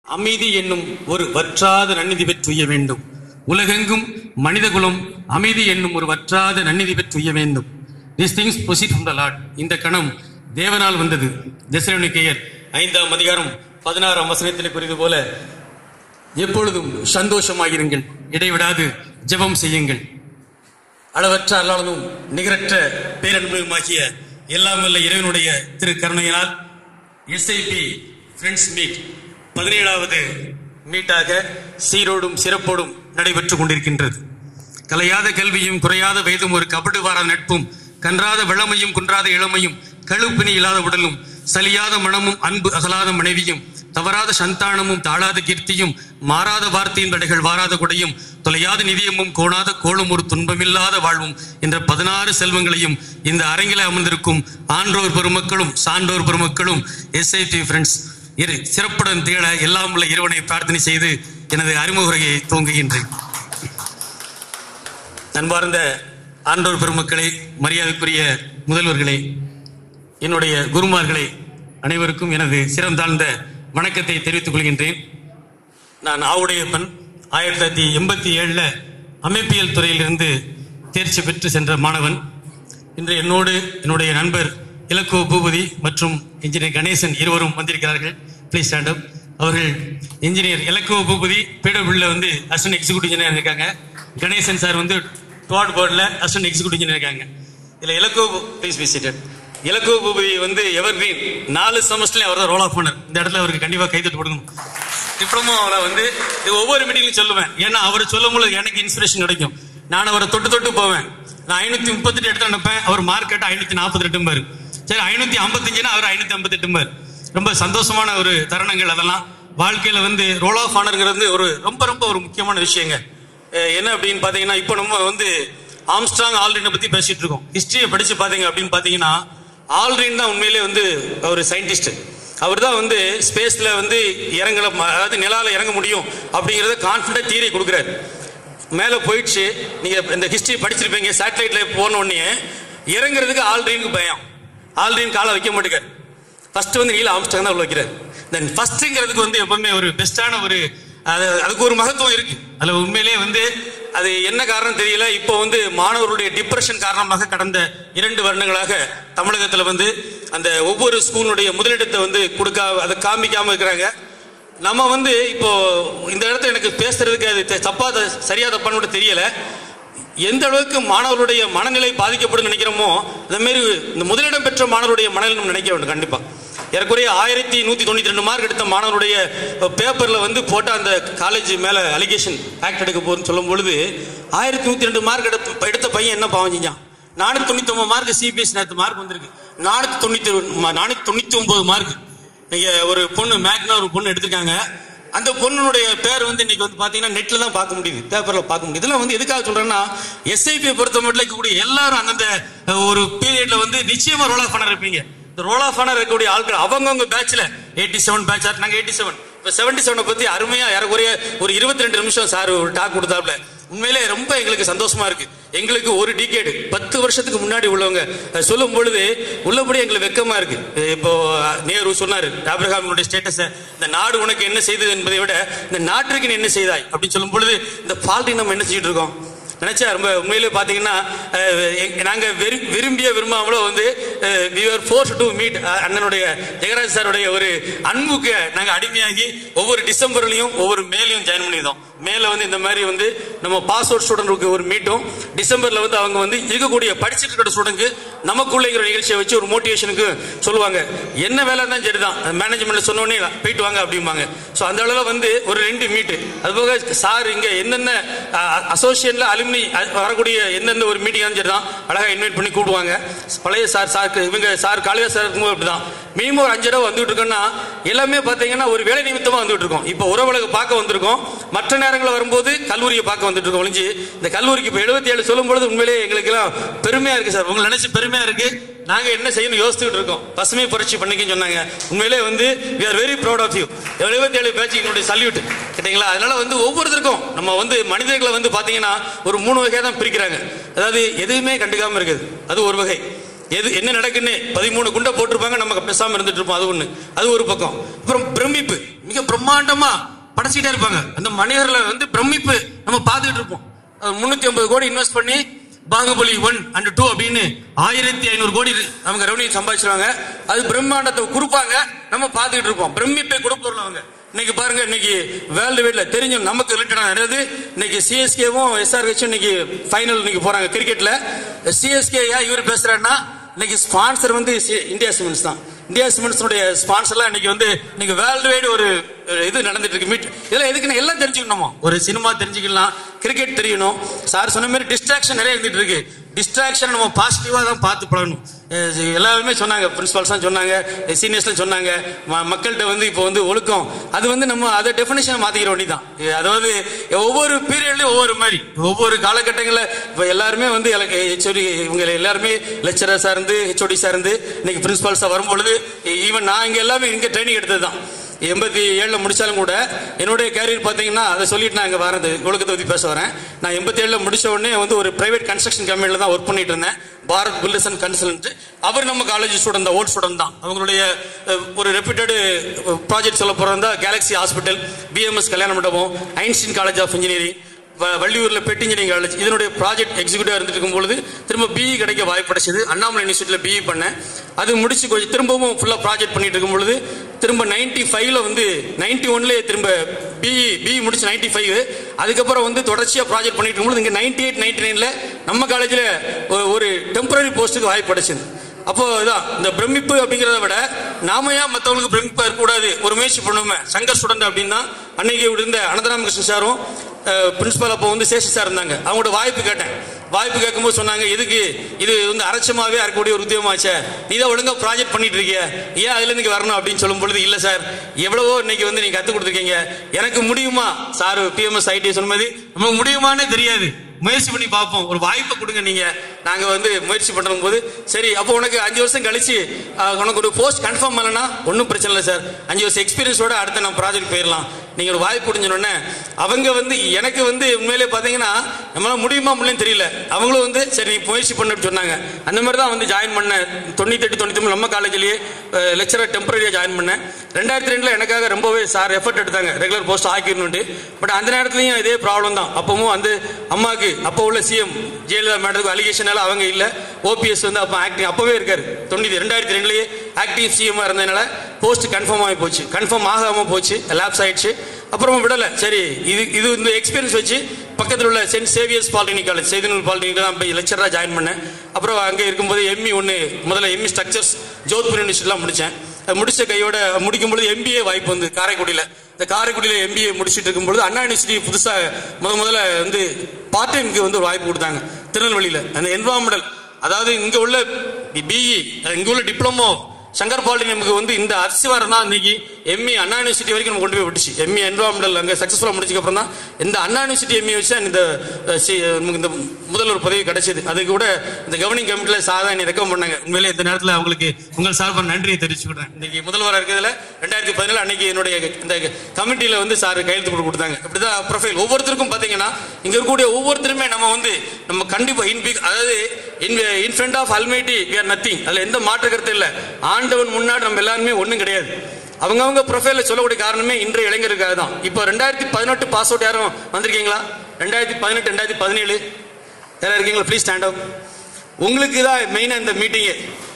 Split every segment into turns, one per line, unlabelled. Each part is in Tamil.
அமைதி என்னும் ஒரு வற்றாத நன்னிதி பெற்றுய வேண்டும் உலகெங்கும் மனிதகுலம் அமைதி என்னும் ஒரு வற்றாத நன்னிதி பெற்றுய வேண்டும் this things proceed from the Lord இந்த கணம் தேவனால் வந்தது தெசலோனிக்கேயர் ஐந்தாம் அதிகாரம் பதினாறாம் வசனத்தில் குறிது போல எப்பொழுதும் சந்தோஷமாயிருங்கள் இடைவிடாது ஜெபம் செய்யுங்கள் அளவற்ற அல்லாததும் நிகரற்ற பேரன்புமாகிய எல்லாம் வல்ல இறைவனுடைய திரு கருணையினால் எஸ்ஐபி ஃப்ரெண்ட்ஸ் மீட் பதினேழாவது மீட்டாக சீரோடும் சிறப்போடும் நடைபெற்றுக் கொண்டிருக்கின்றது கலையாத கல்வியும் குறையாத வயதும் ஒரு கபடு வாராத நட்பும் கன்றாத விளமையும் குன்றாத இளமையும் கழுப்பினி இல்லாத உடலும் சலியாத மனமும் அன்பு அகலாத மனைவியும் தவறாத சந்தானமும் தாழாத கீர்த்தியும் மாறாத வார்த்தையின் தடைகள் வாராத கொடையும் தொலையாத நிதியமும் கோணாத கோளும் ஒரு துன்பமில்லாத வாழ்வும் என்ற பதினாறு செல்வங்களையும் இந்த அரங்கில் அமர்ந்திருக்கும் ஆன்றோர் பெருமக்களும் சான்றோர் பெருமக்களும் எஸ்ஐடி ஃப்ரெண்ட்ஸ் இரு சிறப்புடன் திகழ எல்லாம் உள்ள இறைவனை பிரார்த்தனை செய்து எனது அறிமுறையை துவங்குகின்றேன் அன்பார்ந்த ஆண்டோர் பெருமக்களே மரியாதைக்குரிய முதல்வர்களே என்னுடைய குருமார்களே அனைவருக்கும் எனது சிறந்தாழ்ந்த வணக்கத்தை தெரிவித்துக் கொள்கின்றேன் நான் ஆவுடையப்பன் ஆயிரத்தி தொள்ளாயிரத்தி எண்பத்தி ஏழில் அமைப்பியல் துறையிலிருந்து தேர்ச்சி பெற்று சென்ற மாணவன் இன்று என்னோடு என்னுடைய நண்பர் இலக்கோ பூபதி மற்றும் இன்ஜினியர் கணேசன் இருவரும் வந்திருக்கிறார்கள் ப்ளீஸ் ஸ்டாண்ட் அப் அவர்கள் இன்ஜினியர் இலக்கோ பூபதி பிடபிள்யூல வந்து அசிஸ்டன்ட் எக்ஸிகூட்டிவ் இன்ஜினியர் இருக்காங்க கணேசன் சார் வந்து டுவாட் போர்டில் அசிஸ்டன்ட் எக்ஸிகூட்டிவ் இன்ஜினியர் இருக்காங்க இதில் Ilango please be seated Ilango Boopathi வந்து எவர் கிரீன் நாலு செமஸ்டர்லையும் அவர் தான் ரோல் ஆஃப் பண்ணர் இந்த இடத்துல அவருக்கு கண்டிப்பாக கைதட்டு கொடுக்கணும் டிப்ளமோவில் வந்து இது ஒவ்வொரு மீட்டிங்லையும் சொல்லுவேன் ஏன்னா அவர் சொல்லும் பொழுது எனக்கு இன்ஸ்பிரேஷன் கிடைக்கும் நான் அவரை தொட்டு தொட்டு போவேன் நான் ஐநூத்தி முப்பத்தெட்டு எடுத்து அனுப்பேன் அவர் மார்க் கேட்ட ஐநூத்தி நாற்பத்தி ரெண்டு பாரு சரி ஐநூத்தி ஐம்பத்தஞ்சுனா அவர் ஐநூத்தி ஐம்பத்தெட்டு பாரு ரொம்ப சந்தோஷமான ஒரு தருணங்கள் அதெல்லாம் வாழ்க்கையில வந்து ரோல் ஆஃப் ஆனருங்கிறது ஒரு ரொம்ப ரொம்ப ஒரு முக்கியமான விஷயங்க அஹ் என்ன அப்படின்னு பாத்தீங்கன்னா இப்போ நம்ம வந்து ஆம்ஸ்ட்ராங் ஆல்ரினை பத்தி பேசிட்டு இருக்கோம் ஹிஸ்டரியை படிச்சு பாத்தீங்க அப்படின்னு பாத்தீங்கன்னா ஆல்ரின் தான் உண்மையிலே வந்து ஒரு சயின்டிஸ்ட் அவர் தான் வந்து ஸ்பேஸ்ல வந்து இறங்கல அதாவது நிலால இறங்க முடியும் அப்படிங்கறத கான்ஃபிடன்ட் தியரி கொடுக்குறாரு மேலே போயிடுச்சு நீங்க இந்த ஹிஸ்டரி படிச்சிருப்பீங்க சேட்டலைட்ல போன உடனே இறங்குறதுக்கு ஆல்ரீனுக்கு பயம் ஆல்ரீன் காலை வைக்க மாட்டேங்கார் ஃபர்ஸ்ட் வந்து நீல ஆம்ஸ்டாங் தான் உள்ள வைக்கிறார் தென் ஃபர்ஸ்ட்ங்கிறதுக்கு வந்து எப்பவுமே ஒரு பெஸ்டான ஒரு அது அதுக்கு ஒரு மகத்துவம் இருக்கு அதுல உண்மையிலேயே வந்து அது என்ன காரணம் தெரியல இப்போ வந்து மாணவர்களுடைய டிப்ரெஷன் காரணமாக கடந்த இரண்டு வருடங்களாக தமிழகத்துல வந்து அந்த ஒவ்வொரு ஸ்கூலுடைய முதலிடத்தை வந்து கொடுக்க அதை காமிக்காம இருக்கிறாங்க நம்ம வந்து இப்போ இந்த இடத்துல எனக்கு பேசுறதுக்கு அது த- தப்பா த- சரியா தப்பான்னு கூட தெரியல எந்த அளவுக்கு மாணவர்களுடைய மனநிலை பாதிக்கப்படும் நினைக்கிறோமோ அந்த மாதிரி இந்த முதலிடம் பெற்ற மாணவருடைய மனநிலை நம்ம நினைக்க வேண்டும் கண்டிப்பா ஏறக்குறைய ஆயிரத்தி நூத்தி தொண்ணூத்தி ரெண்டு மார்க் எடுத்த மாணவருடைய பேப்பர்ல வந்து போட்ட அந்த காலேஜ் மேல அலிகேஷன் ஆக்ட் எடுக்க போகுதுன்னு சொல்லும் பொழுது ஆயிரத்தி நூத்தி ரெண்டு மார்க் எடுத்த எடுத்த பையன் என்ன பாவம் செஞ்சான் நானூத்தி தொண்ணூத்தி ஒன்பது மார்க் சிபிஎஸ் நேரத்து மார்க் வந்திருக்கு நானூத்தி தொண்ணூத்தி நானூத்தி தொண்ணூத்தி ஒன்பது மார்க் நீங்க ஒரு பொண்ணு மேக்னா ஒரு பொண்ணு எடுத்திருக்காங்க அந்த பொண்ணுடைய பேர் வந்து இன்னைக்கு வந்து பாத்தீங்கன்னா நெட்ல தான் பார்க்க முடியுது பேப்பர்ல பார்க்க முடியுது இதெல்லாம் வந்து எதுக்காக சொல்றேன்னா எஸ்ஐபி பொறுத்த மட்டும் இருக்கக்கூடிய எல்லாரும் அந்தந்த அஹ், ஒரு பீரியட்ல வந்து நிச்சயமா ரோல் ஆஃப் பண்ண இருப்பீங்க இந்த ரோல் ஆஃப் பண்ண இருக்கக்கூடிய ஆட்கள் அவங்கவுங்க பேட்ச்ல எயிட்டி செவன் பேட்ச் நாங்க எயிட்டி செவன் இப்போ செவன்டி செவனை பத்தி அருமையா ஏறக்குறைய ஒரு இருபத்தி ரெண்டு நிமிஷம் சார் ஒரு டாக் கொடுத்தாப்ல உண்மையிலே ரொம்ப எங்களுக்கு சந்தோஷமா இருக்கு எங்களுக்கு ஒரு டிகேடு பத்து வருஷத்துக்கு முன்னாடி உள்ளவங்க அஹ், சொல்லும் பொழுது உள்ளபடி எங்களுக்கு வெக்கமா இருக்கு அஹ், இப்போ அஹ், நேரு சொன்னாரு ஆபிரகாமினுடைய ஸ்டேட்டஸ் இந்த நாடு உனக்கு என்ன செய்தது என்பதை விட இந்த நாட்டிற்கு நீ என்ன செய்தாய் அப்படின்னு சொல்லும் பொழுது இந்த பால்ட்டி நம்ம என்ன செஞ்சுட்டு இருக்கோம் நினைச்சா ரொம்ப உண்மையிலே பாத்தீங்கன்னா அஹ், எங்க- நாங்க விரு- விரும்பிய விரும்பாமலோ வந்து விவர் ஃபோர்ஸ் டு மீட் அண்ணனுடைய ஜெகராஜ் சாருடைய ஒரு அன்புக்கு நாங்க அடிமையாகி ஒவ்வொரு டிசம்பர்லயும் ஒவ்வொரு மேலையும் ஜாயின் பண்ணியிருந்தோம் மேல வந்து இந்த மாதிரி வந்து நம்ம பாஸ்அவுட் ஸ்டூடெண்ட்க்கு ஒரு மீட்டும் டிசம்பர்ல வந்து அவங்க வந்து இருக்கக்கூடிய படிச்சுட்டு இருக்கிற ஸ்டூடெண்ட்க்கு நமக்குள்ளங்கிற நிகழ்ச்சியை வச்சு ஒரு மோட்டிவேஷனுக்கு சொல்லுவாங்க என்ன வேலை தான் சரிதான் மேனேஜ்மெண்ட்ல சொன்ன உடனே போயிட்டு வாங்க அப்படிம்பாங்க ஸோ அந்த அளவுல வந்து ஒரு ரெண்டு மீட்டு அதுபோக சார் இங்க என்னென்ன அசோசியேட்ல அலுமினி வரக்கூடிய எந்தெந்த ஒரு மீட்டிங் சரி தான் அழகா இன்வைட் பண்ணி கூப்பிடுவாங்க பழைய சார் சாருக்கு இவங்க சார் காளிதாஸ் சார் இருக்கும்போது அப்படிதான் மினிமம் ஒரு அஞ்சு தடவை வந்துட்டு இருக்கோம்னா எல்லாமே பாத்தீங்கன்னா ஒரு வேலை நிமித்தமா வந்துட்டு இருக்கோம் இப்போ உறவுகளுக்கு பார்க்க வந்திருக்கோம் மற்ற நேரங்களில் வரும்போது கல்லூரியை பார்க்க வந்துட்டு இருக்கோம் ஒழிஞ்சு இந்த கல்லூரிக்கு இப்போ எழுபத்தி ஏழு சொல்லும் பொழுது உண்மையிலேயே எங்களுக்கு எல்லாம் பெருமையா இருக்கு சார் உங்களை நினைச்சு பெருமையா இருக்கு நாங்க என்ன செய்யணும் யோசிச்சுட்டு இருக்கோம் பசுமை புரட்சி பண்ணிக்கன்னு சொன்னாங்க உண்மையிலே வந்து we are very proud of you எழுபத்தி ஏழு பேட்ச் என்னுடைய சல்யூட் கேட்டீங்களா அதனால வந்து ஒவ்வொருத்தருக்கும் நம்ம வந்து மனிதர்களை வந்து பாத்தீங்கன்னா ஒரு மூணு வகையா தான் பிரிக்கிறாங்க அதாவது எதுவுமே கண்டுக்காம இருக்குது அது ஒரு வகை எது என்ன நடக்குன்னு பதிமூணு குண்டை போட்டிருப்பாங்க நம்ம பேசாம இருந்துட்டு இருப்போம் அது ஒண்ணு அது ஒரு பக்கம் அப்புறம் பிரமிப்பு மிக பிரம்மாண்டமா படைச்சிட்டே இருப்பாங்க அந்த மனிதர்களை வந்து பிரமிப்பு நம்ம பார்த்துட்டு இருப்போம் முன்னூத்தி ஐம்பது கோடி இன்வெஸ்ட் பண்ணி பாகுபலி ஒன் அண்ட் டூ அப்படின்னு ஆயிரத்தி ஐநூறு கோடி அவங்க ரெவன்யூ சம்பாதிச்சிருவாங்க அது பிரம்மாண்டத்தை கொடுப்பாங்க நம்ம பார்த்துக்கிட்டு இருப்போம் பிரமிப்பை கொடுப்பவர்கள் அவங்க இன்னைக்கு பாருங்க இன்னைக்கு வேர்ல்டு வைட்ல தெரிஞ்ச நமக்கு ரிலேட்டடான நிறைய இன்னைக்கு சிஎஸ்கேவும் எஸ்ஆர்ஹெச்சும் இன்னைக்கு ஃபைனல் இன்னைக்கு போறாங்க கிரிக்கெட்ல சிஎஸ்கே ஏன் இவர் பேசுறாருன்னா இன்னைக்கு ஸ்பான்சர் வந்து சி- இந்தியா சிமெண்ட்ஸ் தான் இந்தியா சிமெண்ட்ஸுடைய ஸ்பான்சர்லாம் இன்னைக்கு வந்து இன்னைக்கு வேர்ல்டு வைடு ஒரு ஒரு இது நடந்துட்டு இருக்கு மீட் இதெல்லாம் எதுக்குன்னு எல்லாம் தெரிஞ்சுக்கணுமா ஒரு சினிமா தெரிஞ்சுக்கலாம் கிரிக்கெட் தெரியணும் சார் சொன்ன மாதிரி டிஸ்ட்ராக்ஷன் நிறைய இருந்துட்டு இருக்கு டிஸ்ட்ராக்ஷன் நம்ம பாசிட்டிவா தான் பார்த்து பழகணும் அஹ் எல்லாருமே சொன்னாங்க பிரின்சிபால்ஸ் தான் சொன்னாங்க சீனியர்ஸ்லாம் சொன்னாங்க ம- மக்கள்கிட்ட வந்து இப்போ வந்து ஒழுக்கம் அது வந்து நம்ம அதை டெஃபினேஷன் மாத்திக்கிற வேண்டியதான் இது அதாவது ஒவ்வொரு பீரியட்லயும் ஒவ்வொரு மாதிரி ஒவ்வொரு காலகட்டங்களில் இப்போ எல்லாருமே வந்து ஹெச்ஓடி இவங்க எல்லாருமே லெக்சரர்ஸாக இருந்து ஹெச்ஓடிஸாக இருந்து இன்னைக்கு பிரின்சிபால்ஸாக வரும்பொழுது ஈவன் நான் இங்கே எல்லாமே இங்கே ட்ரைனிங் எடுத்தது தான் எண்பத்தி ஏழில் முடிச்சாலும் கூட என்னுடைய கேரியர் பார்த்தீங்கன்னா அதை சொல்லிட்டு நான் இங்கே வரது ஒழுக்கத்தை பற்றி பேச வரேன் நான் எண்பத்தி ஏழில் முடிச்ச உடனே வந்து ஒரு பிரைவேட் கன்ஸ்ட்ரக்ஷன் கம்பெனியில் தான் ஒர்க் பண்ணிட்டு இருந்தேன் பாரத் பில்டர்ஸ் அண்ட் கன்சல்ட் அவர் நம்ம காலேஜ் ஸ்டூடெண்ட் தான் ஓல்ட் ஸ்டூடெண்ட் தான் அவங்களுடைய அஹ், ஒரு ரெப்யூட்டட் ப்ராஜெக்ட் சொல்ல போகிறதா தான் கேலக்ஸி ஹாஸ்பிட்டல் பிஎம்எஸ் கல்யாண மண்டபம் ஐன்ஸ்டீன் காலேஜ் ஆஃப் இன்ஜினியரிங் வ- வள்ளியூர்ல பெட் இன்ஜினியரிங் காலேஜ் இதனுடைய ப்ராஜெக்ட் எக்ஸிக்யூட்டிவ் இருந்துட்டு இருக்கும் பொழுது திரும்ப பிஇ கிடைக்க வாய்ப்பு கிடைச்சது அண்ணாமலை யூனிவர்சிட்டியில் பிஇ பண்ணேன் அது முடிச்சு கொஞ்சம் திரும்பவும் ஃபுல்லாக ப்ராஜெக்ட் பண்ணிட்டு இருக்கும் பொழுது திரும்ப நைன்டி ஃபைவ்ல வந்து நைன்டி ஒன்லேயே திரும்ப பிஇ பிஇ முடிச்சு நைன்டி ஃபைவ் அதுக்கப்புறம் வந்து தொடர்ச்சியாக ப்ராஜெக்ட் பண்ணிட்டு இருக்கும்போது இங்கே நைன்டி எயிட் நைன்டி நைனில் நம்ம காலேஜில் ஒரு டெம்பரரி போஸ்ட்டுக்கு வாய்ப்பு கிடைச்சது அப்போ இதான் இந்த பிரமிப்பு அப்படிங்கிறத விட நாம ஏன் மற்றவங்களுக்கு பிரமிப்பா இருக்கக்கூடாது ஒரு முயற்சி பண்ணுவோமே சங்கர் ஸ்டூடெண்ட் அப்படின்னா அன்னைக்கு இருந்த அனந்தராமகிருஷ்ணன் சாரும் பிரின்சிபால் அப்போ வந்து சேஷி சார் இருந்தாங்க அவங்களோட வாய்ப்பு கேட்டேன் வாய்ப்பு கேட்கும்போது சொன்னாங்க எதுக்கு இது வந்து அரைச்சமாவே இருக்கக்கூடிய ஒரு உத்தியோகமாச்சே நீ தான் ஒழுங்கா ப்ராஜெக்ட் பண்ணிட்டு இருக்கிய ஏன் அதுல இருந்து வரணும் அப்படின்னு சொல்லும் பொழுது இல்ல சார் எவ்வளவோ இன்னைக்கு வந்து நீங்க கத்து கொடுத்துருக்கீங்க எனக்கு முடியுமா சார் பிஎம்எஸ் ஐடி சொன்னது நமக்கு முடியுமானே தெரியாது முயற்சி பண்ணி பார்ப்போம் ஒரு வாய்ப்பை கொடுங்க நீங்க நாங்க வந்து முயற்சி பண்ணும் போது சரி அப்போ உனக்கு அஞ்சு வருஷம் கழிச்சு ஆஹ், உனக்கு ஒரு போஸ்ட் கன்ஃபார்ம் பண்ணலனா ஒன்றும் பிரச்சனை இல்லை சார் அஞ்சு வருஷம் எக்ஸ்பீரியன்ஸோட அடுத்த நம்ம ப்ராஜெக்ட் போயிடலாம் நீங்க ஒரு வாய்ப்பு முடிஞ்சோடனே அவங்க வந்து எனக்கு வந்து உண்மையிலே பார்த்தீங்கன்னா நம்மளால முடியுமா முடியலன்னு தெரியல அவங்களும் வந்து சரி நீ முயற்சி பண்ணு அப்படின்னு சொன்னாங்க அந்த மாதிரி தான் வந்து ஜாயின் பண்ணேன் தொண்ணூத்தி எட்டு தொண்ணூத்தி மூணு நம்ம காலேஜ்லயே லெக்சரர் டெம்பரரியா ஜாயின் பண்ணேன் ரெண்டாயிரத்தி ரெண்டுல எனக்காக ரொம்பவே சார் எஃபர்ட் எடுத்தாங்க ரெகுலர் போஸ்ட் ஆக்கிடணுன்ட்டு பட் அந்த நேரத்துலயும் இதே ப்ராப்ளம் தான் அப்பவும் வந்து அம்மாக்கு அப்போ உள்ள சிஎம் ஜெயலலிதா மேடத்துக்கு அலிகேஷனால அவங்க இல்ல ஓபிஎஸ் வந்து அப்போ ஆக்டிங் அப்பவே இருக்காரு தொண்ணூத்தி ரெண்டாயிரத்தி ரெண்டுலயே ஆக்டிவ் சிஎம் இருந்ததுனால போஸ்ட் கன்ஃபார்ம் ஆகி போச்சு கன்ஃபார்ம் ஆகாம போச்சு லேப்ஸ் ஆயிடுச்சு அப்புறமா விடல சரி இது இது இந்த எக்ஸ்பீரியன்ஸ் வச்சு பக்கத்தில் உள்ள சென்ட் சேவியர்ஸ் பாலிடெக்னிக் காலேஜ் செய்திநூல் பாலிடெக்னிக் தான் போய் லெக்சராக ஜாயின் பண்ணேன் அப்புறம் அங்கே இருக்கும்போது எம்இ ஒன்று முதல்ல எம்இ ஸ்ட்ரக்சர்ஸ் ஜோத்பூர் யூனிவர்சிட்டிலாம் முடித்தேன் அது முடிச்ச கையோட முடிக்கும் பொழுது எம்பிஏ வாய்ப்பு வந்து காரைக்குடியில் இந்த காரைக்குடியில் எம்பிஏ முடிச்சிட்டு இருக்கும்பொழுது அண்ணா யூனிவர்சிட்டி புதுசாக முத முதல்ல வந்து பார்ட் டைமுக்கு வந்து ஒரு வாய்ப்பு கொடுத்தாங்க திருநெல்வேலியில் அந்த என்வரான்மெண்டல் அதாவது இங்கே உள்ள பிஇ இங்கே உள்ள டிப்ளமோ சங்கர் பாலிடெக்னிக்கு வந்து இந்த அரிசிவாரம் தான் இன்னைக்கு எம்இ அண்ணா யூனிவர்சிட்டி வரைக்கும் நம்ம கொண்டு போய் விட்டுச்சு எம்இ என்வரான்மெண்டல் அங்கே சக்ஸஸ்ஃபுல்லாக முடிச்சதுக்கு அப்புறம் தான் இந்த அண்ணா யூனிவர்சிட்டி எம்இ வச்சு தான் இந்த அஹ், சி- நமக்கு இந்த முதல்வர் பதவி கிடைச்சது அது கூட இந்த கவர்னிங் கமிட்டியில் சாதா என்னை ரெக்கமெண்ட் பண்ணாங்க உண்மையிலே இந்த நேரத்தில் அவங்களுக்கு உங்கள் சார்பாக நன்றியை தெரிவிச்சுக்கிறேன் இன்னைக்கு முதல்வராக இருக்கிறதுல ரெண்டாயிரத்தி பதினேழு அன்னைக்கு என்னுடைய இந்த கமிட்டியில் வந்து சார் கையெழுத்து போட்டு கொடுத்தாங்க இப்படிதான் ப்ரொஃபைல் ஒவ்வொருத்தருக்கும் பார்த்தீங்கன்னா இங்க இருக்கக்கூடிய ஒவ்வொருத்தருமே நம்ம வந்து நம்ம கண்டிப்பா இன் பிக் அதாவது in in front of almighty we are nothing அதுல எந்த மாற்று கருத்து இல்லை ஆண்டவன் முன்னாடி நம்ம எல்லாருமே ஒண்ணும் கிடையாது அவங்கவங்க ப்ரொஃபைல சொல்லக்கூடிய காரணமே இன்றைய இளைஞருக்காக தான் இப்போ ரெண்டாயிரத்தி பதினெட்டு பாஸ் அவுட் யாரும் வந்திருக்கீங்களா ரெண்டாயிரத்தி பதினெட்டு ரெண்டாயிரத்தி பதினேழு யாரும் இருக்கீங்களா ப்ளீஸ் ஸ்டாண்ட் அப் உங்களுக்கு தான் மெயினாக இந்த மீட்டிங்கு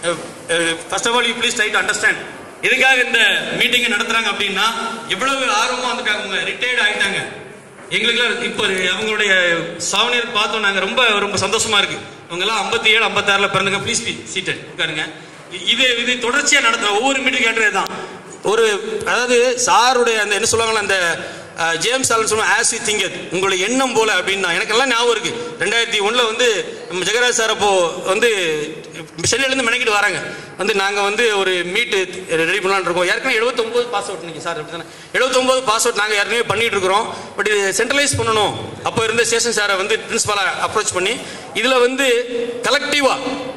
first of all you please try to understand எதுக்காக இந்த மீட்டிங்கை நடத்துறாங்க அப்படின்னா எவ்வளவு ஆர்வமா வந்துட்டாங்க அவங்க ரிட்டையர்ட் ஆயிட்டாங்க எங்களுக்குலாம் இப்போ அவங்களுடைய சாவனியர் பார்த்தோம் நாங்கள் ரொம்ப ரொம்ப சந்தோஷமா இருக்கு அவங்க எல்லாம் ஐம்பத்தி ஏழு ஐம்பத்தாறுல பிறந்தங்க ப்ளீஸ் பி சீட்டட் உட்காருங்க இ- இது இது தொடர்ச்சியா நடத்துறோம் ஒவ்வொரு மீட்டிங் கேட்டது தான் ஒரு அதாவது சாருடைய அந்த என்ன சொல்லுவாங்களா அந்த அஹ், ஜேம்ஸ் ஆலன் சொல்லுவாங்க ஆஸ் யூ திங்கத் உங்களுடைய எண்ணம் போல அப்படின்னா எனக்கெல்லாம் ஞாபகம் இருக்கு ரெண்டாயிரத்தி ஒண்ணுல வந்து நம்ம ஜெகராஜ் சார் அப்போ வந்து சென்னையிலேருந்து மெனக்கிட்டு வராங்க வந்து நாங்கள் வந்து ஒரு மீட்டு ரெடி பண்ணலான்னு இருக்கோம் ஏற்கனவே எழுபத்தொம்போது பாஸ் அவுட் நீங்கள் சார் அப்படி தானே எழுபத்தொம்போது பாஸ் அவுட் நாங்கள் ஏற்கனவே பண்ணிட்டு இருக்கிறோம் பட் இது சென்ட்ரலைஸ் பண்ணணும் அப்போ இருந்த ஸ்டேஷன் சாரை வந்து பிரின்ஸ்பாலை அப்ரோச் பண்ணி இதில் வந்து கலெக்டிவாக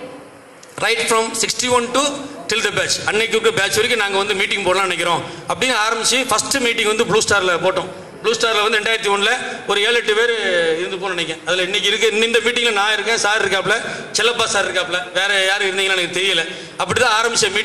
right from sixty one to till the batch அன்னைக்கு இருக்க பேட்ச் வரைக்கும் நாங்கள் வந்து மீட்டிங் போடலாம்னு நினைக்கிறோம் அப்படின்னு ஆரம்பிச்சு ஃபர்ஸ்ட் மீட்டிங் வந்து ப்ளூ ஸ்டாரில் போட்டோம் ப்ளூ ஸ்டாரில் வந்து ரெண்டாயிரத்தி ஒன்றில் ஒரு ஏழு எட்டு பேர் இருந்து போன நினைக்கிறேன் அதில் இன்னைக்கு இருக்கு இந்த மீட்டிங்கில் நான் இருக்கேன் சார் இருக்காப்ல செல்லப்பா சார் இருக்காப்ல வேற யாரும் இருந்தீங்களா எனக்கு தெரியல அப்படி தான் ஆரம்பிச்ச மீட்டிங்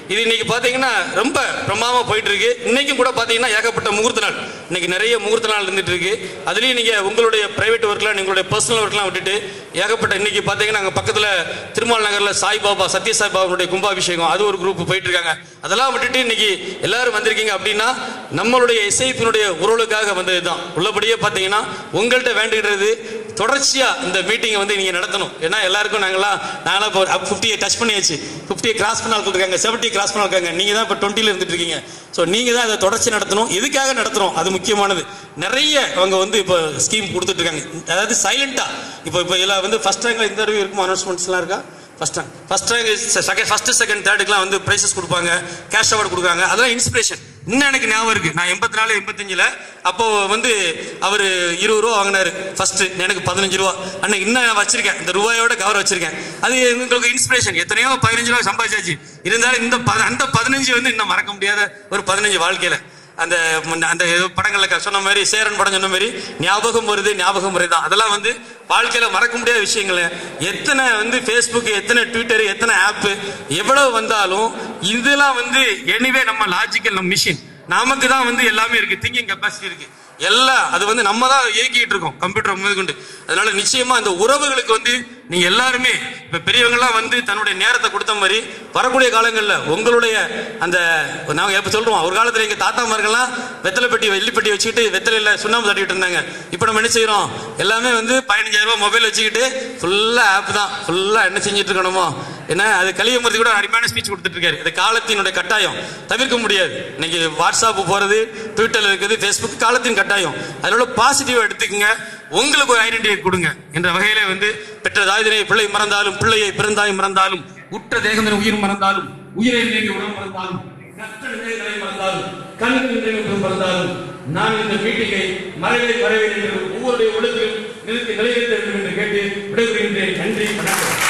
இது இன்னைக்கு பார்த்தீங்கன்னா ரொம்ப பிரமாதமாக போயிட்டு இருக்கு இன்னைக்கும் கூட பார்த்தீங்கன்னா ஏகப்பட்ட முகூர்த்த நாள் இன்னைக்கு நிறைய முகூர்த்த நாள் இருந்துட்டு இருக்கு அதுலேயும் நீங்கள் உங்களுடைய பிரைவேட் ஒர்க்லாம் உங்களுடைய பர்சனல் ஒர்க்லாம் விட்டுட்டு ஏகப்பட்ட இன்னைக்கு பார்த்தீங்கன்னா அங்கே பக்கத்தில் திருமால் நகரில் சாய்பாபா சத்ய சாய்பாபாவுடைய கும்பாபிஷேகம் அது ஒரு குரூப் போயிட்டு இருக்காங்க அதெல்லாம் விட்டுட்டு இன்னைக்கு எல்லாரும் வந்திருக்கீங்க அப்படின்னா நம்மளுடைய இசைப்பினுடைய உறவுகளுக்காக வந்தது தான் உள்ளபடியே பார்த்தீங்கன்னா உங்கள்கிட்ட வேண்டுகிறது தொடர்ச்சியா இந்த மீட்டிங்கை வந்து நீங்க நடத்தணும் ஏன்னா எல்லாருக்கும் நாங்களாம் நாங்களாம் இப்போ ஃபிஃப்டியை டச் பண்ணியாச்சு ஃபிஃப்டியை கிராஸ் பண்ண ஆட்கள் இருக்காங்க செவன்ட்டி கிராஸ் பண்ண இருக்காங்க நீங்க தான் இப்போ டுவெண்ட்டில இருந்துட்டு இருக்கீங்க ஸோ நீங்க தான் அதை தொடர்ச்சி நடத்தணும் எதுக்காக நடத்துறோம் அது முக்கியமானது நிறைய அவங்க வந்து இப்போ ஸ்கீம் கொடுத்துட்டு இருக்காங்க அதாவது சைலண்டா இப்போ இப்போ இதில் வந்து ஃபர்ஸ்ட் ரேங்க்ல இந்த தடவை இருக்கும் அனௌன்ஸ்மெண்ட்ஸ்லாம் இருக்கா first rank first rank second first second தேர்டுக்குலாம் வந்து ப்ரைஸஸ் கொடுப்பாங்க கேஷ் அவார்டு கொடுக்குறாங்க அதெல்லாம் இன்ஸ்பிரேஷன் இன்னும் எனக்கு ஞாபகம் இருக்கு நான் எண்பத்தி நாலு எண்பத்தஞ்சில் அப்போ வந்து அவர் இருபது ரூபா வாங்கினாரு ஃபர்ஸ்ட் எனக்கு பதினஞ்சு ரூபா அன்னைக்கு இன்னும் நான் வச்சிருக்கேன் இந்த ரூபாயோட கவர் வச்சிருக்கேன் அது எங்களுக்கு இன்ஸ்பிரேஷன் எத்தனையோ பதினஞ்சு ரூபா சம்பாதிச்சாச்சு இருந்தாலும் இந்த பத- அந்த பதினஞ்சு வந்து இன்னும் மறக்க முடியாத ஒரு பதினஞ்சு வாழ்க்கையில அந்த முன்ன- அந்த ஏதோ படங்கள்ல க- சொன்ன மாதிரி சேரன் படம் சொன்ன மாதிரி ஞாபகம் வருது ஞாபகம் வருது தான் அதெல்லாம் வந்து வாழ்க்கையில மறக்க முடியாத விஷயங்கள் எத்தனை வந்து ஃபேஸ்புக் எத்தனை ட்விட்டர் எத்தனை ஆப் எவ்வளவு வந்தாலும் இதெல்லாம் வந்து எனிவே நம்ம லாஜிக்கல் நம்ம மிஷின் நமக்கு தான் வந்து எல்லாமே இருக்கு திங்கிங் கெப்பாசிட்டி இருக்கு எல்லாம் அது வந்து நம்ம தான் இயக்கிட்டு இருக்கோம் கம்ப்யூட்டர் முதற்கொண்டு அதனால நிச்சயமா இந்த உறவுகளுக்கு வந்து நீங்க எல்லாருமே இப்ப பெரியவங்கலாம் வந்து தன்னுடைய நேரத்தை கொடுத்த மாதிரி வரக்கூடிய காலங்கள்ல உங்களுடைய அந்த நாங்க எப்ப சொல்றோம் ஒரு காலத்துல எங்க தாத்தாமார்கள்லாம் வெத்தலை பெட்டி வெள்ளி பெட்டி வச்சுக்கிட்டு வெத்தலையில சுண்ணாம்பு தட்டிட்டு இருந்தாங்க இப்ப நம்ம என்ன செய்யறோம் எல்லாமே வந்து பதினஞ்சாயிரம் ரூபாய் மொபைல் வச்சுக்கிட்டு ஃபுல்லா ஆப் தான் ஃபுல்லா என்ன செஞ்சுட்டு இருக்கணுமோ என்ன அது கலியமூர்த்தி கூட அருமையான ஸ்பீச் கொடுத்துட்டு இருக்காரு அது காலத்தினுடைய கட்டாயம் தவிர்க்க முடியாது இன்னைக்கு வாட்ஸ்அப் போறது ட்விட்டர்ல இருக்குது ஃபேஸ்புக் காலத்தின் கட்டாயம் அதனால பாசிட்டிவா எடுத்துக்கங்க உங்களுக்கு ஒரு ஐடென்டிட்டி கொடுங்க என்ற வகையில வந்து பெற்ற தாய்தினை பிள்ளை மறந்தாலும் பிள்ளையை பிறந்தாய் மறந்தாலும் உற்ற தேகம் உயிர் மறந்தாலும் உயிரை நினைவு உடம்பு மறந்தாலும் கற்ற நினைவுகளை மறந்தாலும் கண்கள் நினைவுகள் மறந்தாலும் நான் இந்த மீட்டிங்கை மறைவை மறைவேன் என்று ஒவ்வொருடைய உள்ளத்திலும் நிறுத்தி நிலைநிறுத்த வேண்டும் என்று கேட்டு விடைபெறுகின்றேன் நன்றி வணக்கம்